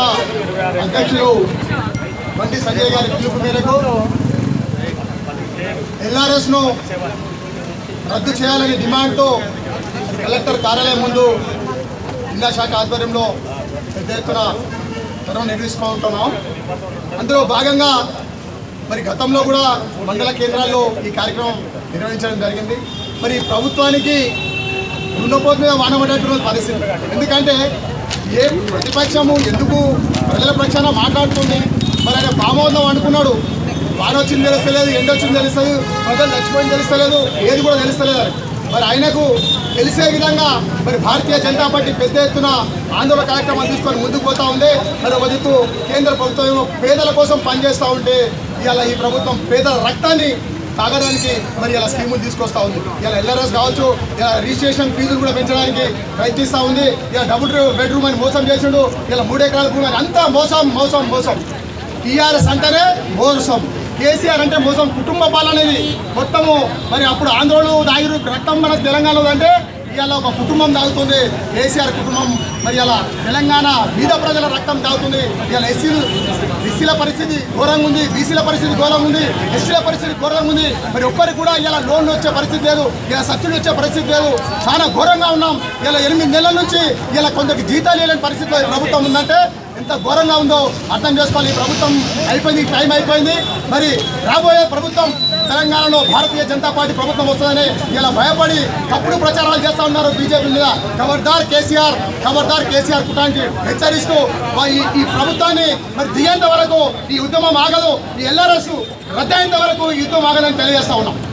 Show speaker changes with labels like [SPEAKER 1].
[SPEAKER 1] అధ్యక్షులు బండి సంజయ్ గారి పిలుపు మేరకు ఎల్ఆర్ఎస్ ను రద్దు చేయాలనే డిమాండ్తో కలెక్టర్ కార్యాలయం ముందు జిల్లా శాఖ ఆధ్వర్యంలో పెద్ద ఎత్తున ధర్మ నిర్వహించుకుంటున్నాం అందులో భాగంగా మరి గతంలో కూడా మండల కేంద్రాల్లో ఈ కార్యక్రమం నిర్వహించడం జరిగింది మరి ప్రభుత్వానికి రుణపోతు మీద వానబడేటువంటి పరిస్థితి ఎందుకంటే ఏ ప్రతిపక్షము ఎందుకు ప్రజల పక్షాన మాట్లాడుతుంది మరి ఆయన పామోదం అనుకున్నాడు వాన వచ్చింది తెలుస్తలేదు ఎండ వచ్చింది తెలుస్తుంది ప్రజలు చచ్చిపోయింది తెలుస్తలేదు ఏది కూడా తెలుస్తలేదు మరి ఆయనకు తెలిసే విధంగా మరి భారతీయ జనతా పార్టీ పెద్ద ఎత్తున ఆందోళన కార్యక్రమాలు తీసుకొని ముందుకు పోతా ఉంది మరి ఒక దిక్కు కేంద్ర ప్రభుత్వం ఏమో పేదల కోసం పనిచేస్తూ ఉంటే ఇవాళ ఈ ప్రభుత్వం పేదల రక్తాన్ని తాగడానికి మరి ఇలా స్కీములు తీసుకొస్తా ఉంది ఇలా ఎల్ఆర్ఎస్ కావచ్చు ఇలా రిజిస్ట్రేషన్ ఫీజులు కూడా పెంచడానికి ప్రయత్నిస్తూ ఉంది ఇలా డబుల్ బెడ్రూమ్ అని మోసం చేసిండు ఇలా మూడు ఎకరాల భూమి అని అంతా మోసం మోసం మోసం టీఆర్ఎస్ అంటేనే మోసం కేసీఆర్ అంటే మోసం కుటుంబ పాలనేది మొత్తము మరి అప్పుడు ఆంధ్రలో దాగిరు రక్తం మన తెలంగాణలో అంటే ఇవాళ ఒక కుటుంబం తాగుతుంది కేసీఆర్ కుటుంబం మరి అలా తెలంగాణ బీద ప్రజల రక్తం తాగుతుంది ఇవాళ ఎస్సీలు ఎస్సీల పరిస్థితి ఘోరంగా ఉంది బీసీల పరిస్థితి ఘోరంగా ఉంది ఎస్సీల పరిస్థితి ఘోరంగా ఉంది మరి ఒక్కరికి కూడా ఇలా లోన్లు వచ్చే పరిస్థితి లేదు ఇలా సబ్సిడీ వచ్చే పరిస్థితి లేదు చాలా ఘోరంగా ఉన్నాం ఇలా ఎనిమిది నెలల నుంచి ఇలా కొందరికి జీతాలు లేని పరిస్థితిలో ఈ ప్రభుత్వం ఉందంటే ఎంత ఘోరంగా ఉందో అర్థం చేసుకోవాలి ఈ ప్రభుత్వం అయిపోయింది టైం అయిపోయింది మరి రాబోయే ప్రభుత్వం తెలంగాణలో భారతీయ జనతా పార్టీ ప్రభుత్వం వస్తుందని ఇలా భయపడి తప్పుడు ప్రచారాలు చేస్తూ ఉన్నారు బీజేపీ మీద ఖబర్దార్ కేసీఆర్ ఖబర్దార్ కేసీఆర్ కుటానికి హెచ్చరిస్తూ వా- ఈ ఈ ప్రభుత్వాన్ని మరి దిగేంత వరకు ఈ ఉద్యమం ఆగదు ఈ ఎల్ఆర్ఎస్ రద్దయ్యేంత వరకు ఈ యుద్ధం ఆగదని తెలియజేస్తా ఉన్నాం